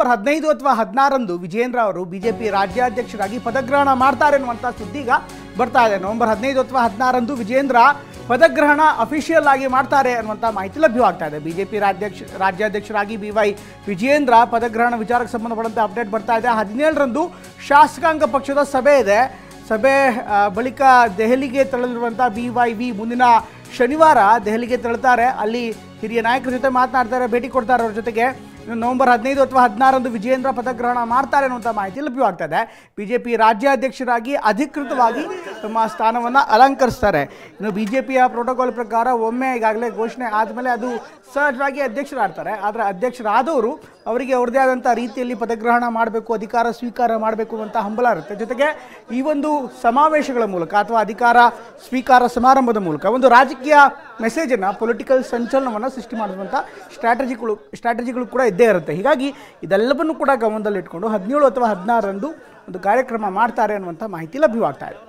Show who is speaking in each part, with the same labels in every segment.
Speaker 1: November ಹದಿನೈದು ಅಥವಾ ಹದಿನಾರಂದು ವಿಜೇಂದ್ರ ಅವರು ಬಿಜೆಪಿ ರಾಜ್ಯಾಧ್ಯಕ್ಷರಾಗಿ ಪದಗ್ರಹಣ ಮಾಡ್ತಾರೆ ಅನ್ನುವಂಥ ಸುದ್ದೀಗ ಬರ್ತಾ ಇದೆ ನವೆಂಬರ್ ಹದಿನೈದು ಅಥವಾ ಹದಿನಾರಂದು ವಿಜೇಂದ್ರ ಪದಗ್ರಹಣ ಅಫಿಷಿಯಲ್ ಆಗಿ ಮಾಡ್ತಾರೆ ಅನ್ನುವಂಥ ಮಾಹಿತಿ ಲಭ್ಯವಾಗ್ತಾ ಇದೆ ಬಿಜೆಪಿ ರಾಜ್ಯಾಧ್ಯಕ್ಷ ರಾಜ್ಯಾಧ್ಯಕ್ಷರಾಗಿ ಬಿ ವೈ ವಿಜೇಂದ್ರ ಪದಗ್ರಹಣ ವಿಚಾರಕ್ಕೆ ಸಂಬಂಧಪಟ್ಟಂತೆ ಅಪ್ಡೇಟ್ ಬರ್ತಾ ಇದೆ ಹದಿನೇಳರಂದು ಶಾಸಕಾಂಗ ಪಕ್ಷದ ಸಭೆ ಇದೆ ಸಭೆ ಆ, ಬಳಿಕ ದೆಹಲಿಗೆ ತೆರಳಿರುವಂಥ ಬಿ ವೈ ವಿ ಮುಂದಿನ ಶನಿವಾರ ದೆಹಲಿಗೆ ತೆರಳುತ್ತಾರೆ ಅಲ್ಲಿ ಹಿರಿಯ ನಾಯಕರ ಜೊತೆ ಮಾತನಾಡ್ತಾರೆ ಭೇಟಿ ಕೊಡ್ತಾರೆ ಅವ್ರ ಜೊತೆಗೆ ಇನ್ನು ನವೆಂಬರ್ ಹದಿನೈದು ಅಥವಾ ಹದಿನಾರಂದು ವಿಜೇಂದ್ರ ಪದಗ್ರಹಣ ಮಾಡ್ತಾರೆ ಅನ್ನುವಂಥ ಮಾಹಿತಿ ಲಭ್ಯವಾಗ್ತದೆ ಬಿಜೆಪಿ ರಾಜ್ಯಾಧ್ಯಕ್ಷರಾಗಿ ಅಧಿಕೃತವಾಗಿ ತಮ್ಮ ಸ್ಥಾನವನ್ನು ಅಲಂಕರಿಸ್ತಾರೆ ಇನ್ನು ಬಿಜೆಪಿಯ ಪ್ರೋಟೋಕಾಲ್ ಪ್ರಕಾರ ಒಮ್ಮೆ ಈಗಾಗಲೇ ಘೋಷಣೆ ಆದಮೇಲೆ ಅದು ಸಹಜವಾಗಿ ಅಧ್ಯಕ್ಷರಾಗ್ತಾರೆ ಆದರೆ ಅಧ್ಯಕ್ಷರಾದವರು ಅವರಿಗೆ ಅವ್ರದ್ದೇ ಆದಂಥ ರೀತಿಯಲ್ಲಿ ಪದಗ್ರಹಣ ಮಾಡಬೇಕು ಅಧಿಕಾರ ಸ್ವೀಕಾರ ಮಾಡಬೇಕು ಅಂತ ಹಂಬಲ ಇರುತ್ತೆ ಜೊತೆಗೆ ಈ ಒಂದು ಸಮಾವೇಶಗಳ ಮೂಲಕ ಅಥವಾ ಅಧಿಕಾರ ಸ್ವೀಕಾರ ಸಮಾರಂಭದ ಮೂಲಕ ಒಂದು ರಾಜಕೀಯ ಮೆಸೇಜನ್ನು ಪೊಲಿಟಿಕಲ್ ಸಂಚಲನವನ್ನು ಸೃಷ್ಟಿ ಮಾಡುವಂಥ ಸ್ಟ್ರಾಟಜಿಗಳು ಸ್ಟ್ರಾಟಜಿಗಳು ಕೂಡ ಇದ್ದೇ ಇರುತ್ತೆ ಹೀಗಾಗಿ ಇದೆಲ್ಲವನ್ನು ಕೂಡ ಗಮನದಲ್ಲಿಟ್ಕೊಂಡು ಹದಿನೇಳು ಅಥವಾ ಹದಿನಾರರಂದು ಒಂದು ಕಾರ್ಯಕ್ರಮ ಮಾಡ್ತಾರೆ ಅನ್ನುವಂಥ ಮಾಹಿತಿ ಲಭ್ಯವಾಗ್ತಾ ಇದೆ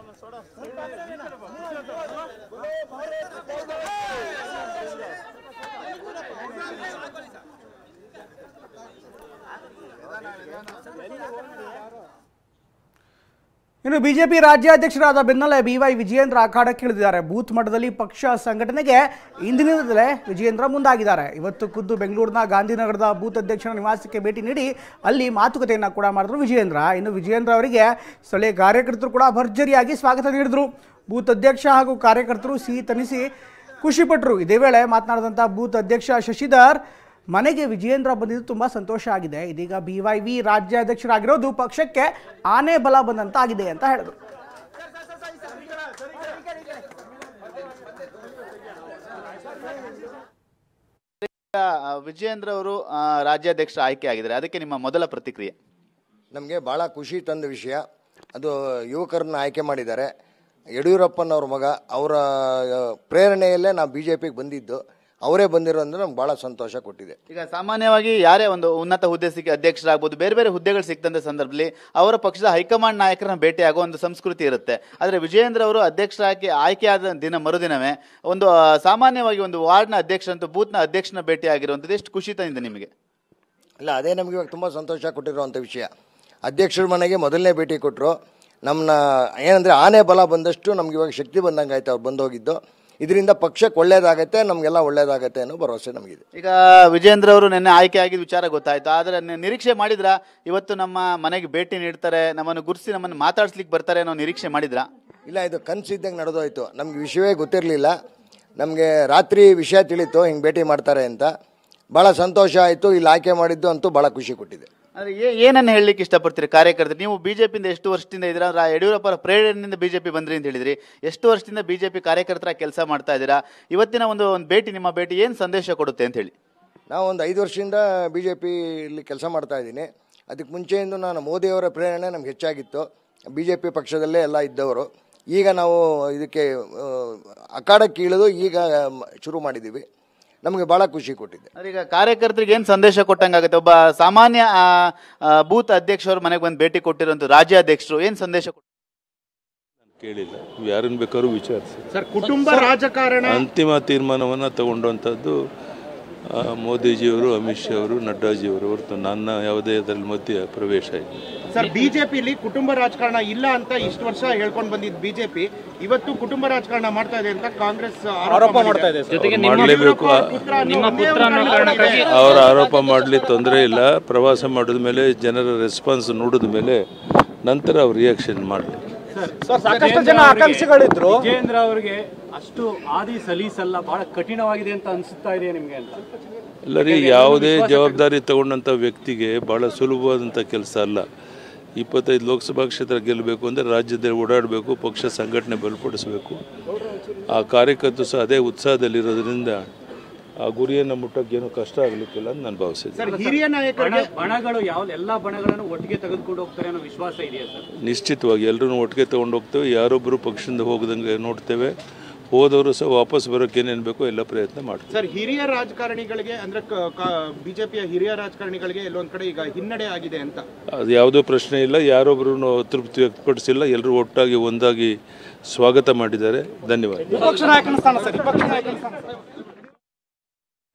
Speaker 1: ಇನ್ನು ಬಿಜೆಪಿ ರಾಜ್ಯಾಧ್ಯಕ್ಷರಾದ ಬೆನ್ನಲ್ಲೇ ಬಿ ವೈ ವಿಜಯೇಂದ್ರ ಅಖಾಡಕ್ಕಿಳಿದಿದ್ದಾರೆ ಬೂತ್ ಮಟ್ಟದಲ್ಲಿ ಪಕ್ಷ ಸಂಘಟನೆಗೆ ಇಂದಿನಿಂದಲೇ ವಿಜಯೇಂದ್ರ ಮುಂದಾಗಿದ್ದಾರೆ ಇವತ್ತು ಖುದ್ದು ಬೆಂಗಳೂರಿನ ಗಾಂಧಿನಗರದ ಬೂತ್ ಅಧ್ಯಕ್ಷರ ನಿವಾಸಕ್ಕೆ ಭೇಟಿ ನೀಡಿ ಅಲ್ಲಿ ಮಾತುಕತೆಯನ್ನು ಕೂಡ ಮಾಡಿದ್ರು ವಿಜಯೇಂದ್ರ ಇನ್ನು ವಿಜಯೇಂದ್ರ ಅವರಿಗೆ ಸ್ಥಳೀಯ ಕಾರ್ಯಕರ್ತರು ಕೂಡ ಭರ್ಜರಿಯಾಗಿ ಸ್ವಾಗತ ನೀಡಿದ್ರು ಬೂತ್ ಅಧ್ಯಕ್ಷ ಹಾಗೂ ಕಾರ್ಯಕರ್ತರು ಸಿಹಿ ತನಿಸಿ ಖುಷಿಪಟ್ಟರು ಇದೇ ವೇಳೆ ಮಾತನಾಡಿದಂಥ ಬೂತ್ ಅಧ್ಯಕ್ಷ ಶಶಿಧರ್ ಮನೆಗೆ ವಿಜಯೇಂದ್ರ ಬಂದಿದ್ದು ತುಂಬ ಸಂತೋಷ ಆಗಿದೆ ಇದೀಗ ಬಿ ವೈ ವಿ ರಾಜ್ಯಾಧ್ಯಕ್ಷರಾಗಿರೋದು ಪಕ್ಷಕ್ಕೆ ಆನೆ ಬಲ ಬಂದಂತಾಗಿದೆ ಅಂತ ಹೇಳಿದ್ರು
Speaker 2: ಆ, ವಿಜಯೇಂದ್ರ ಅವರು ಆ, ರಾಜ್ಯಾಧ್ಯಕ್ಷ ಆಯ್ಕೆ ಆಗಿದ್ದಾರೆ ಅದಕ್ಕೆ ನಿಮ್ಮ ಮೊದಲ ಪ್ರತಿಕ್ರಿಯೆ
Speaker 3: ನಮಗೆ ಭಾಳ ಖುಷಿ ತಂದ ವಿಷಯ ಅದು ಯುವಕರನ್ನ ಆಯ್ಕೆ ಮಾಡಿದ್ದಾರೆ ಯಡಿಯೂರಪ್ಪನವ್ರ ಮಗ ಅವರ ಆ, ಪ್ರೇರಣೆಯಲ್ಲೇ ನಾವು ಬಿ ಜೆ ಪಿಗೆ ಬಂದಿದ್ದು ಅವರೇ ಬಂದಿರೋದ್ರೆ ನಮ್ಗೆ ಭಾಳ ಸಂತೋಷ ಕೊಟ್ಟಿದೆ
Speaker 2: ಈಗ ಸಾಮಾನ್ಯವಾಗಿ ಯಾರೇ ಒಂದು ಉನ್ನತ ಹುದ್ದೆ ಸಿಕ್ಕಿ ಅಧ್ಯಕ್ಷರಾಗ್ಬೋದು ಬೇರೆ ಬೇರೆ ಹುದ್ದೆಗಳು ಸಿಕ್ತಂತ ಸಂದರ್ಭದಲ್ಲಿ ಅವರ ಪಕ್ಷದ ಹೈಕಮಾಂಡ್ ನಾಯಕರನ್ನ ಭೇಟಿ ಆಗೋ ಒಂದು ಸಂಸ್ಕೃತಿ ಇರುತ್ತೆ ಆದರೆ ವಿಜಯೇಂದ್ರ ಅವರು ಅಧ್ಯಕ್ಷರಾಗಿ ಆಯ್ಕೆಯಾದ ದಿನ ಮರುದಿನವೇ ಒಂದು ಆ, ಸಾಮಾನ್ಯವಾಗಿ ಒಂದು ವಾರ್ಡ್ನ ಅಧ್ಯಕ್ಷ ಅಂತ ಬೂತ್ನ ಅಧ್ಯಕ್ಷನ ಭೇಟಿ ಆಗಿರುವಂಥದ್ದು ಎಷ್ಟು ಖುಷಿ ತಂದಿದೆ ನಿಮಗೆ
Speaker 3: ಇಲ್ಲ ಅದೇ ನಮಗೆ ಇವಾಗ ತುಂಬ ಸಂತೋಷ ಕೊಟ್ಟಿರುವಂಥ ವಿಷಯ ಅಧ್ಯಕ್ಷರ ಮನೆಗೆ ಮೊದಲನೇ ಭೇಟಿ ಕೊಟ್ಟರು ನಮ್ಮನ್ನ ಏನಂದರೆ ಆನೆ ಬಲ ಬಂದಷ್ಟು ನಮ್ಗೆ ಇವಾಗ ಶಕ್ತಿ ಬಂದಂಗೆ ಆಯ್ತು ಅವ್ರು ಬಂದೋಗಿದ್ದು ಇದರಿಂದ ಪಕ್ಷಕ್ಕೆ ಒಳ್ಳೇದಾಗತ್ತೆ ನಮಗೆಲ್ಲ ಒಳ್ಳೇದಾಗತ್ತೆ ಅನ್ನೋ ಭರವಸೆ ನಮಗಿದೆ
Speaker 2: ಈಗ ವಿಜೇಂದ್ರ ಅವರು ನಿನ್ನೆ ಆಯ್ಕೆ ಆಗಿದ್ದ ವಿಚಾರ ಗೊತ್ತಾಯ್ತು ಆದರೆ ನಿ- ನಿರೀಕ್ಷೆ ಮಾಡಿದ್ರಾ ಇವತ್ತು ನಮ್ಮ ಮನೆಗೆ ಭೇಟಿ ನೀಡ್ತಾರೆ ನಮ್ಮನ್ನು ಗುರುಸಿ ನಮ್ಮನ್ನು ಮಾತಾಡ್ಸ್ಲಿಕ್ಕೆ ಬರ್ತಾರೆ ಅನ್ನೋ ನಿರೀಕ್ಷೆ ಮಾಡಿದ್ರಾ
Speaker 3: ಇಲ್ಲ ಇದು ಕನಸಿದ್ದಂಗೆ ನಡೆದೋಯ್ತು ನಮ್ಗೆ ವಿಷಯವೇ ಗೊತ್ತಿರಲಿಲ್ಲ ನಮಗೆ ರಾತ್ರಿ ವಿಷಯ ತಿಳಿತು ಹಿಂಗೆ ಭೇಟಿ ಮಾಡ್ತಾರೆ ಅಂತ ಭಾಳ ಸಂತೋಷ ಆಯಿತು ಇಲ್ಲಿ ಆಯ್ಕೆ ಮಾಡಿದ್ದು ಅಂತೂ ಭಾಳ ಖುಷಿ ಕೊಟ್ಟಿದೆ
Speaker 2: ಅಂದ್ರೆ ಏ- ಏನನ್ನ ಹೇಳಲಿಕ್ಕೆ ಇಷ್ಟಪಡ್ತೀರಿ ಕಾರ್ಯಕರ್ತರು ನೀವು ಬಿಜೆಪಿಯಿಂದ ಎಷ್ಟು ವರ್ಷದಿಂದ ಇದ್ದೀರಾ ಅಂದ್ರೆ ಆ ಯಡಿಯೂರಪ್ಪರ ಪ್ರೇರಣೆಯಿಂದ ಬಿಜೆಪಿ ಬಂದ್ರಿ ಅಂತ ಹೇಳಿದ್ರಿ ಎಷ್ಟು ವರ್ಷದಿಂದ ಬಿಜೆಪಿ ಕಾರ್ಯಕರ್ತರ ಕೆಲಸ ಮಾಡ್ತಾ ಇದ್ದೀರಾ ಇವತ್ತಿನ ಒಂದು ಒಂದು ಭೇಟಿ ನಿಮ್ಮ ಭೇಟಿ ಏನು ಸಂದೇಶ ಕೊಡುತ್ತೆ ಅಂತ ಹೇಳಿ
Speaker 3: ನಾವು ಒಂದು ಐದು ವರ್ಷದಿಂದ ಬಿ ಜೆ ಪಿಲಿ ಕೆಲಸ ಮಾಡ್ತಾ ಇದ್ದೀನಿ ಅದಕ್ಕೆ ಮುಂಚೆಯಿಂದ ನಾನು ಮೋದಿಯವರ ಪ್ರೇರಣೆ ನಮ್ಗೆ ಹೆಚ್ಚಾಗಿತ್ತು ಬಿ ಜೆ ಪಿ ಪಕ್ಷದಲ್ಲೇ ಎಲ್ಲ ಇದ್ದವರು ಈಗ ನಾವು ಇದಕ್ಕೆ ಆ, ಅಖಾಡಕ್ಕೆ ಇಳಿದು ಈಗ ಮ- ಶುರು ಮಾಡಿದ್ದೀವಿ ನಮಗೆ ಭಾಳ ಖುಷಿ ಕೊಟ್ಟಿದೆ
Speaker 2: ಅಂದ್ರೆ ಈಗ ಕಾರ್ಯಕರ್ತರಿಗೆ ಏನು ಸಂದೇಶ ಕೊಟ್ಟಂಗಾಗುತ್ತೆ ಒಬ್ಬ ಸಾಮಾನ್ಯ ಆ, ಆ, ಬೂತ್ ಅಧ್ಯಕ್ಷರು ಮನೆಗೆ ಬಂದು ಭೇಟಿ ಕೊಟ್ಟಿರುವಂತ ರಾಜ್ಯಾಧ್ಯಕ್ಷರು ಏನು ಸಂದೇಶ ಕೊಟ್ಟು
Speaker 4: ಕೇಳಿಲ್ಲ ಯಾರನ್ನು ಬೇಕಾದ್ರೂ ವಿಚಾರಿಸಿ
Speaker 5: ಸರ್ ಕುಟುಂಬ ರಾಜಕಾರಣ
Speaker 4: ಅಂತಿಮ ತೀರ್ಮಾನವನ್ನು ತಗೊಂಡಂಥದ್ದು ಆ, ಮೋದಿಜಿಯವರು ಅಮಿತ್ ಶಾ ಅವರು ನಡ್ಡಾಜಿಯವರು ಹೊರತು ನನ್ನ ಯಾವುದೇ ಅದರಲ್ಲಿ ಮಧ್ಯೆ ಪ್ರವೇಶ ಇಲ್ಲ
Speaker 5: ಸರ್ ಬಿಜೆಪಿಲಿ ಕುಟುಂಬ ರಾಜಕಾರಣ ಇಲ್ಲ ಅಂತ ಇಷ್ಟು ವರ್ಷ ಹೇಳ್ಕೊಂಡು ಬಂದಿದ್ದು ಬಿಜೆಪಿ ಇವತ್ತು ಕುಟುಂಬ ರಾಜಕಾರಣ ಮಾಡ್ತಾ ಇದೆ ಅಂತ ಕಾಂಗ್ರೆಸ್ ಆರೋಪ ಮಾಡ್ತಾ ಇದೆ
Speaker 4: ಅವ್ರು ಮಾಡಲೇಬೇಕು ಅವರ ಆರೋಪ ಮಾಡಲಿ ತೊಂದರೆ ಇಲ್ಲ ಪ್ರವಾಸ ಮಾಡಿದ ಮೇಲೆ ಜನರ ರೆಸ್ಪಾನ್ಸ್ ನೋಡಿದ ಮೇಲೆ ನಂತರ ಅವ್ರು ರಿಯಾಕ್ಷನ್ ಮಾಡಲಿ
Speaker 1: ಸಾಕಷ್ಟು ಜನ ಆಕಾಂಕ್ಷಿಗಳಿದ್ರು
Speaker 6: ವಿಜೇಂದ್ರ ಅವರಿಗೆ ಅಷ್ಟು ಆದಿ ಸಲೀಸಲ್ಲ ಬಹಳ ಕಠಿಣವಾಗಿದೆ ಅಂತ ಅನ್ಸುತ್ತಾ ಇದೆ ನಿಮ್ಗೆ ಅಂತ
Speaker 4: ಇಲ್ಲ ರೀ ಯಾವುದೇ ಜವಾಬ್ದಾರಿ ತಗೊಂಡಂಥ ವ್ಯಕ್ತಿಗೆ ಭಾಳ ಸುಲಭವಾದಂಥ ಕೆಲಸ ಅಲ್ಲ ಇಪ್ಪತ್ತೈದು ಲೋಕಸಭಾ ಕ್ಷೇತ್ರ ಗೆಲ್ಲಬೇಕು ಅಂದರೆ ರಾಜ್ಯದಲ್ಲಿ ಓಡಾಡಬೇಕು ಪಕ್ಷ ಸಂಘಟನೆ ಬಲಪಡಿಸಬೇಕು ಆ ಕಾರ್ಯಕರ್ತರು ಸಹ ಅದೇ ಉತ್ಸಾಹದಲ್ಲಿರೋದ್ರಿಂದ ಆ ಗುರಿಯನ್ನು ಮುಟ್ಟಕ್ಕೆ ಏನೂ ಕಷ್ಟ ಆಗಲಿಕ್ಕಿಲ್ಲ ಅಂತ ನಾನು ಭಾವಿಸಿದ್ದೆ
Speaker 5: ಸರ್ ಹಿರಿಯ ನಾಯಕರಿಗೆ
Speaker 6: ಬಣ ಬಣಗಳು ಯಾವ ಎಲ್ಲಾ ಬಣಗಳನ್ನು ಒಟ್ಟಿಗೆ ತೆಗೆದುಕೊಂಡು ಹೋಗ್ತಾರೆ ಅನ್ನೋ ವಿಶ್ವಾಸ ಇದೆಯಾ ಸರ್
Speaker 4: ನಿಶ್ಚಿತವಾಗಿ ಎಲ್ಲರೂ ಒಟ್ಟಿಗೆ ತೊಗೊಂಡು ಹೋಗ್ತೇವೆ ಯಾರೊಬ್ಬರು ಪಕ್ಷದಿಂದ ಹೋಗದಂಗೆ ನೋಡ್ತೇವೆ ಹೋದವರು ಸಹ ವಾಪಸ್ ಬರೋಕ್ಕೆ ಏನೇನು ಬೇಕೋ ಎಲ್ಲ ಪ್ರಯತ್ನ ಮಾಡ್ತೇವೆ
Speaker 5: ಸರ್ ಹಿರಿಯ ರಾಜಕಾರಣಿಗಳಿಗೆ ಅಂದ್ರೆ ಬಿಜೆಪಿಯ ಹಿರಿಯ ರಾಜಕಾರಣಿಗಳಿಗೆ ಎಲ್ಲೊಂದ್ ಕಡೆ ಈಗ ಹಿನ್ನಡೆ ಆಗಿದೆ ಅಂತ
Speaker 4: ಅದು ಯಾವುದೋ ಪ್ರಶ್ನೆ ಇಲ್ಲ ಯಾರೊಬ್ಬರು ತೃಪ್ತಿ ವ್ಯಕ್ತಪಡಿಸಿಲ್ಲ ಎಲ್ಲರೂ ಒಟ್ಟಾಗಿ ಒಂದಾಗಿ ಸ್ವಾಗತ ಮಾಡಿದ್ದಾರೆ ಧನ್ಯವಾದ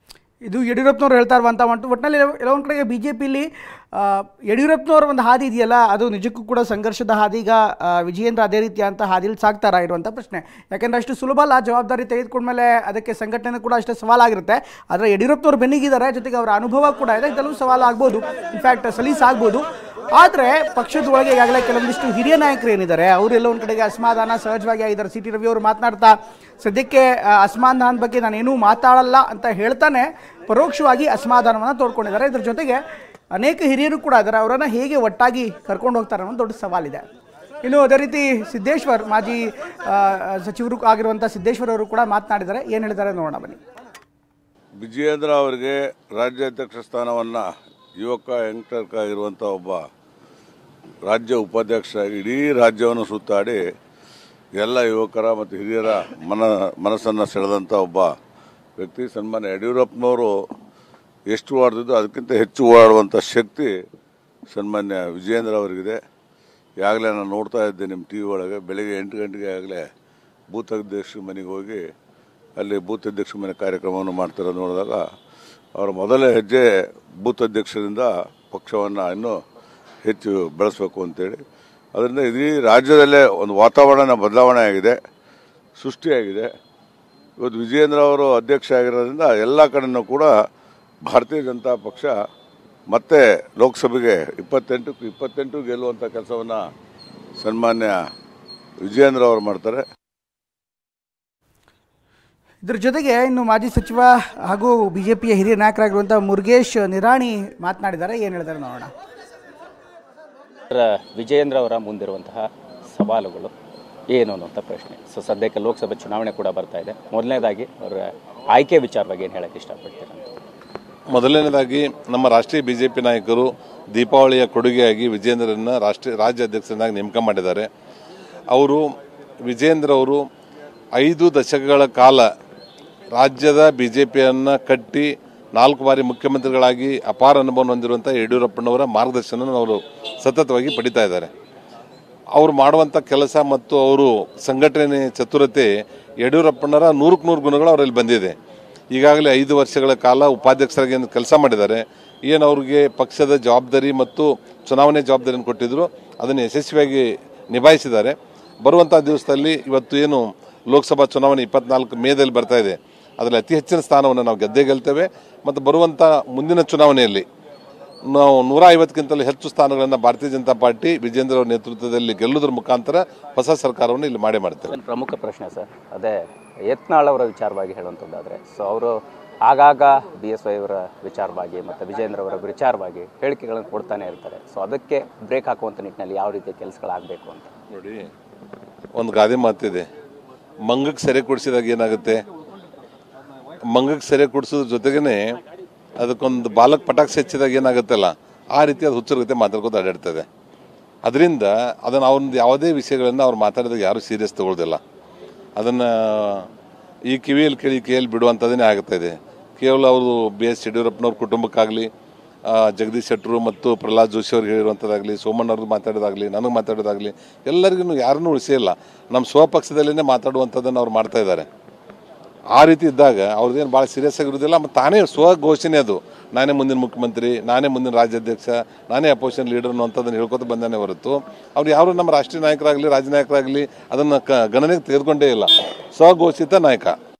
Speaker 1: ಇದು ಯಡಿಯೂರಪ್ಪನವ್ರು ಹೇಳ್ತಾ ಇರುವಂಥ ಒಂದು ಒಟ್ಟಿನಲ್ಲಿ ಎಲ್ಲೋ ಒಂದು ಕಡೆಗೆ ಬಿ ಜೆ ಪಿಲಿ ಯಡಿಯೂರಪ್ಪನವ್ರ ಒಂದು ಹಾದಿ ಇದೆಯಲ್ಲ ಅದು ನಿಜಕ್ಕೂ ಕೂಡ ಸಂಘರ್ಷದ ಹಾದಿ ಈಗ ಆ, ವಿಜಯೇಂದ್ರ ಅದೇ ರೀತಿಯಂಥ ಹಾದಿಲಿ ಸಾಕ್ತಾರಾ ಇರುವಂಥ ಪ್ರಶ್ನೆ ಯಾಕೆಂದರೆ ಅಷ್ಟು ಸುಲಭ ಅಲ್ಲ ಜವಾಬ್ದಾರಿ ತೆಗೆದುಕೊಂಡ್ಮೇಲೆ ಅದಕ್ಕೆ ಸಂಘಟನೆ ಕೂಡ ಅಷ್ಟೇ ಸವಾಲಾಗಿರುತ್ತೆ ಆದರೆ ಯಡಿಯೂರಪ್ಪನವ್ರು ಬೆನ್ನಿಗಿದ್ದಾರೆ ಜೊತೆಗೆ ಅವರ ಅನುಭವ ಕೂಡ ಇದೆ ಇದೆಲ್ಲವೂ ಸವಾಲಾಗ್ಬೋದು ಇನ್ಫ್ಯಾಕ್ಟ್ ಸಲೀಸಾಗ್ಬೋದು ಆದರೆ ಪಕ್ಷದ ಒಳಗೆ ಈಗಾಗಲೇ ಕೆಲವೊಂದಿಷ್ಟು ಹಿರಿಯ ನಾಯಕರು ಏನಿದ್ದಾರೆ ಅವರೆಲ್ಲ ಒಂದು ಕಡೆಗೆ ಅಸಮಾಧಾನ ಸಹಜವಾಗಿ ಆಗಿದ್ದಾರೆ ಸಿ ಟಿ ರವಿ ಅವರು ಮಾತನಾಡ್ತಾ ಸದ್ಯಕ್ಕೆ ಆ, ಅಸಮಾಧಾನದ ಬಗ್ಗೆ ನಾನೇನೂ ಮಾತಾಡಲ್ಲ ಅಂತ ಹೇಳ್ತಾನೆ ಪರೋಕ್ಷವಾಗಿ ಅಸಮಾಧಾನವನ್ನು ತೋಡ್ಕೊಂಡಿದ್ದಾರೆ ಇದ್ರ ಜೊತೆಗೆ ಅನೇಕ ಹಿರಿಯರು ಕೂಡ ಇದ್ದಾರೆ ಅವರನ್ನು ಹೇಗೆ ಒಟ್ಟಾಗಿ ಕರ್ಕೊಂಡು ಹೋಗ್ತಾರೆ ಅನ್ನೋ ದೊಡ್ಡ ಸವಾಲಿದೆ ಇನ್ನು ಅದೇ ರೀತಿ ಸಿದ್ದೇಶ್ವರ್ ಮಾಜಿ ಆ, ಸಚಿವರು ಆಗಿರುವಂಥ ಸಿದ್ದೇಶ್ವರ್ ಅವರು ಕೂಡ ಮಾತನಾಡಿದ್ದಾರೆ ಏನು ಹೇಳಿದ್ದಾರೆ ನೋಡೋಣ ಬನ್ನಿ
Speaker 7: ವಿಜಯೇಂದ್ರ ಅವರಿಗೆ ರಾಜ್ಯಾಧ್ಯಕ್ಷ ಸ್ಥಾನವನ್ನು ಯುವಕ ಯಂಗ್ಟರ್ಕ್ ಆಗಿರುವಂಥ ಒಬ್ಬ ರಾಜ್ಯ ಉಪಾಧ್ಯಕ್ಷರಾಗಿ ಇಡೀ ರಾಜ್ಯವನ್ನು ಸುತ್ತಾಡಿ ಎಲ್ಲ ಯುವಕರ ಮತ್ತು ಹಿರಿಯರ ಮನ ಮನಸ್ಸನ್ನು ಸೆಳೆದಂಥ ಒಬ್ಬ ವ್ಯಕ್ತಿ ಸನ್ಮಾನ್ಯ ಯಡಿಯೂರಪ್ಪನವರು ಎಷ್ಟು ಓಡಾಡ್ತಿದ್ದು ಅದಕ್ಕಿಂತ ಹೆಚ್ಚು ಓಡಾಡುವಂಥ ಶಕ್ತಿ ಸನ್ಮಾನ್ಯ ವಿಜಯೇಂದ್ರ ಅವರಿಗಿದೆ ಈಗಾಗಲೇ ನಾನು ನೋಡ್ತಾ ಇದ್ದೆ ನಿಮ್ಮ ಟಿ ವಿ ಒಳಗೆ ಬೆಳಿಗ್ಗೆ ಎಂಟು ಗಂಟೆಗೆ ಆಗಲೇ ಬೂತ್ ಅಧ್ಯಕ್ಷರ ಮನೆಗೆ ಹೋಗಿ ಅಲ್ಲಿ ಬೂತ್ ಅಧ್ಯಕ್ಷರ ಮನೆ ಕಾರ್ಯಕ್ರಮವನ್ನು ಮಾಡ್ತಿರೋದು ನೋಡಿದಾಗ ಅವರ ಮೊದಲ ಹೆಜ್ಜೆ ಬೂತ್ ಅಧ್ಯಕ್ಷರಿಂದ ಪಕ್ಷವನ್ನು ಇನ್ನೂ ಹೆಚ್ಚು ಬೆಳೆಸಬೇಕು ಅಂತೇಳಿ ಅದರಿಂದ ಇಡೀ ರಾಜ್ಯದಲ್ಲೇ ಒಂದು ವಾತಾವರಣ ಬದಲಾವಣೆ ಆಗಿದೆ ಸೃಷ್ಟಿಯಾಗಿದೆ ಇವತ್ತು ವಿಜಯೇಂದ್ರ ಅವರು ಅಧ್ಯಕ್ಷ ಆಗಿರೋದ್ರಿಂದ ಎಲ್ಲ ಕಡೆನೂ ಕೂಡ ಭಾರತೀಯ ಜನತಾ ಪಕ್ಷ ಮತ್ತೆ ಲೋಕಸಭೆಗೆ ಇಪ್ಪತ್ತೆಂಟು ಇಪ್ಪತ್ತೆಂಟು ಗೆಲ್ಲುವಂಥ ಕೆಲಸವನ್ನು ಸನ್ಮಾನ್ಯ ವಿಜಯೇಂದ್ರ ಅವರು ಮಾಡ್ತಾರೆ
Speaker 1: ಇದ್ರ ಜೊತೆಗೆ ಇನ್ನು ಮಾಜಿ ಸಚಿವ ಹಾಗೂ ಬಿ ಜೆ ಪಿಯ ಹಿರಿಯ ನಾಯಕರಾಗಿರುವಂಥ ಮುರುಗೇಶ್ ನಿರಾಣಿ ಮಾತನಾಡಿದ್ದಾರೆ ಏನು ಹೇಳಿದ್ದಾರೆ ನೋಡೋಣ
Speaker 8: ರ ವಿಜಯೇಂದ್ರ ಅವರ ಮುಂದಿರುವಂತಹ ಸವಾಲುಗಳು ಏನು ಅನ್ನುವಂಥ ಪ್ರಶ್ನೆ ಸೊ ಸದ್ಯಕ್ಕೆ ಲೋಕಸಭೆ ಚುನಾವಣೆ ಕೂಡ ಬರ್ತಾ ಇದೆ ಮೊದಲನೇದಾಗಿ ಅವರ ಆಯ್ಕೆ ವಿಚಾರವಾಗಿ ಏನು ಹೇಳಕ್ಕೆ ಇಷ್ಟಪಡ್ತೀರಾ ಅಂತ
Speaker 9: ಮೊದಲನೇದಾಗಿ ನಮ್ಮ ರಾಷ್ಟ್ರೀಯ ಬಿಜೆಪಿ ನಾಯಕರು ದೀಪಾವಳಿಯ ಕೊಡುಗೆಯಾಗಿ ವಿಜೇಂದ್ರನ್ನ ರಾಷ್ಟ್ರೀಯ ರಾಜ್ಯ ಅಧ್ಯಕ್ಷರನ್ನಾಗಿ ನೇಮಕ ಮಾಡಿದ್ದಾರೆ ಅವರು ವಿಜೇಂದ್ರ ಅವರು ಐದು ದಶಕಗಳ ಕಾಲ ರಾಜ್ಯದ ಬಿಜೆಪಿಯನ್ನು ಕಟ್ಟಿ ನಾಲ್ಕು ಬಾರಿ ಮುಖ್ಯಮಂತ್ರಿಗಳಾಗಿ ಅಪಾರ ಅನುಭವ ಹೊಂದಿರುವಂಥ ಯಡಿಯೂರಪ್ಪನವರ ಮಾರ್ಗದರ್ಶನ ಅವರು ಸತತವಾಗಿ ಪಡಿತಾ ಇದ್ದಾರೆ ಅವರು ಮಾಡುವಂಥ ಕೆಲಸ ಮತ್ತು ಅವರು ಸಂಘಟನೆ ಚತುರತೆ ಯಡಿಯೂರಪ್ಪನವರ ನೂರಕ್ಕೆ ನೂರು ಗುಣಗಳು ಅವರಲ್ಲಿ ಬಂದಿದೆ ಈಗಾಗಲೇ ಐದು ವರ್ಷಗಳ ಕಾಲ ಉಪಾಧ್ಯಕ್ಷರಾಗಿ ಏನು ಕೆಲಸ ಮಾಡಿದ್ದಾರೆ ಏನು ಅವ್ರಿಗೆ ಪಕ್ಷದ ಜವಾಬ್ದಾರಿ ಮತ್ತು ಚುನಾವಣೆ ಜವಾಬ್ದಾರಿಯನ್ನು ಕೊಟ್ಟಿದ್ರು ಅದನ್ನು ಯಶಸ್ವಿಯಾಗಿ ನಿಭಾಯಿಸಿದ್ದಾರೆ ಬರುವಂಥ ದಿವಸದಲ್ಲಿ ಇವತ್ತು ಏನು ಲೋಕಸಭಾ ಚುನಾವಣೆ ಇಪ್ಪತ್ನಾಲ್ಕು ಮೇದಲ್ಲಿ ಬರ್ತಾ ಇದೆ ಅದರಲ್ಲಿ ಅತಿ ಹೆಚ್ಚಿನ ಸ್ಥಾನವನ್ನು ನಾವು ಗೆದ್ದೇ ಗೆಲ್ತೇವೆ ಮತ್ತು ಬರುವಂಥ ಮುಂದಿನ ಚುನಾವಣೆಯಲ್ಲಿ ನಾವು ನೂರ ಐವತ್ತಕ್ಕಿಂತಲೂ ಹೆಚ್ಚು ಸ್ಥಾನಗಳನ್ನು ಭಾರತೀಯ ಜನತಾ ಪಾರ್ಟಿ ವಿಜೇಂದ್ರ ಅವರ ನೇತೃತ್ವದಲ್ಲಿ ಗೆಲ್ಲುವುದರ ಮುಖಾಂತರ ಹೊಸ ಸರ್ಕಾರವನ್ನು ಇಲ್ಲಿ ಮಾಡೇ ಮಾಡ್ತೇವೆ
Speaker 8: ಒಂದು ಪ್ರಮುಖ ಪ್ರಶ್ನೆ ಸರ್ ಅದೇ ಯತ್ನಾಳ್ ಅವರ ವಿಚಾರವಾಗಿ ಹೇಳುವಂಥದ್ದಾದರೆ ಸೊ ಅವರು ಆಗಾಗ ಬಿ ಎಸ್ ವೈ ಅವರ ವಿಚಾರವಾಗಿ ಮತ್ತು ವಿಜೇಂದ್ರ ಅವರ ವಿಚಾರವಾಗಿ ಹೇಳಿಕೆಗಳನ್ನು ಕೊಡ್ತಾನೆ ಇರ್ತಾರೆ ಸೊ ಅದಕ್ಕೆ ಬ್ರೇಕ್ ಹಾಕುವಂಥ ನಿಟ್ಟಿನಲ್ಲಿ ಯಾವ ರೀತಿಯ ಕೆಲಸಗಳಾಗಬೇಕು ಅಂತ
Speaker 9: ನೋಡಿ ಒಂದು ಗಾದೆ ಮಾತಿದೆ ಮಂಗಕ್ಕೆ ಸೆರೆ ಕುಡಿಸಿದಾಗ ಏನಾಗುತ್ತೆ ಮಂಗಕ್ಕೆ ಸೆರೆ ಕುಡಿಸೋದ್ರ ಜೊತೆಗೇನೆ ಅದಕ್ಕೊಂದು ಬಾಲಕ್ ಪಟಾಕ್ಸ್ ಹೆಚ್ಚಿದಾಗ ಏನಾಗುತ್ತಲ್ಲ ಆ ರೀತಿ ಅದು ಹುಚ್ಚರಗತೆ ಮಾತಾಡ್ಕೊಂಡು ಅಡ್ಡಾಡ್ತದೆ ಅದರಿಂದ ಅದನ್ನು ಅವ್ರದ್ದು ಯಾವುದೇ ವಿಷಯಗಳನ್ನು ಅವ್ರು ಮಾತಾಡಿದಾಗ ಯಾರೂ ಸೀರಿಯಸ್ ತಗೊಳ್ದಿಲ್ಲ ಅದನ್ನು ಈ ಕಿವಿಯಲ್ಲಿ ಕೇಳಿ ಕಿವಿಯಲ್ಲಿ ಬಿಡುವಂಥದ್ದೇ ಆಗ್ತಾ ಇದೆ ಕೇವಲ ಅವರು ಬಿ ಎಸ್ ಯಡಿಯೂರಪ್ಪನವ್ರ ಕುಟುಂಬಕ್ಕಾಗಲಿ ಆ, ಜಗದೀಶ್ ಶೆಟ್ಟರು ಮತ್ತು ಪ್ರಹ್ಲಾದ್ ಜೋಶಿ ಅವ್ರಿಗೆ ಹೇಳಿರುವಂಥದ್ದಾಗಲಿ ಸೋಮಣ್ಣವ್ರಿಗೆ ಮಾತಾಡೋದಾಗಲಿ ನನಗೆ ಮಾತಾಡೋದಾಗಲಿ ಎಲ್ಲರಿಗೂ ಯಾರನ್ನೂ ಉಳಿಸಿಲ್ಲ ನಮ್ಮ ಸ್ವಪಕ್ಷದಲ್ಲೇ ಮಾತಾಡುವಂಥದ್ದನ್ನು ಅವ್ರು ಮಾಡ್ತಾ ಇದ್ದಾರೆ ಆ ರೀತಿ ಇದ್ದಾಗ ಅವ್ರದ್ದೇನು ಭಾಳ ಸೀರಿಯಸ್ ಆಗಿರೋದಿಲ್ಲ ಮತ್ತು ತಾನೇ ಸ್ವಘೋಷಣೆ ಅದು ನಾನೇ ಮುಂದಿನ ಮುಖ್ಯಮಂತ್ರಿ ನಾನೇ ಮುಂದಿನ ರಾಜ್ಯಾಧ್ಯಕ್ಷ ನಾನೇ ಅಪೋಸಿಷನ್ ಲೀಡರ್ ಅನ್ನೋಂಥದ್ದನ್ನು ಹೇಳ್ಕೊತ ಬಂದಾನೆ ಹೊರತು ಅವ್ರು ಯಾರು ನಮ್ಮ ರಾಷ್ಟ್ರೀಯ ನಾಯಕರಾಗಲಿ ರಾಜ್ಯ ನಾಯಕರಾಗಲಿ ಅದನ್ನು ಕ ಗಣನೆಗೆ ತೆಗೆದುಕೊಂಡೇ ಇಲ್ಲ ಸ್ವಘೋಷಿತ ನಾಯಕ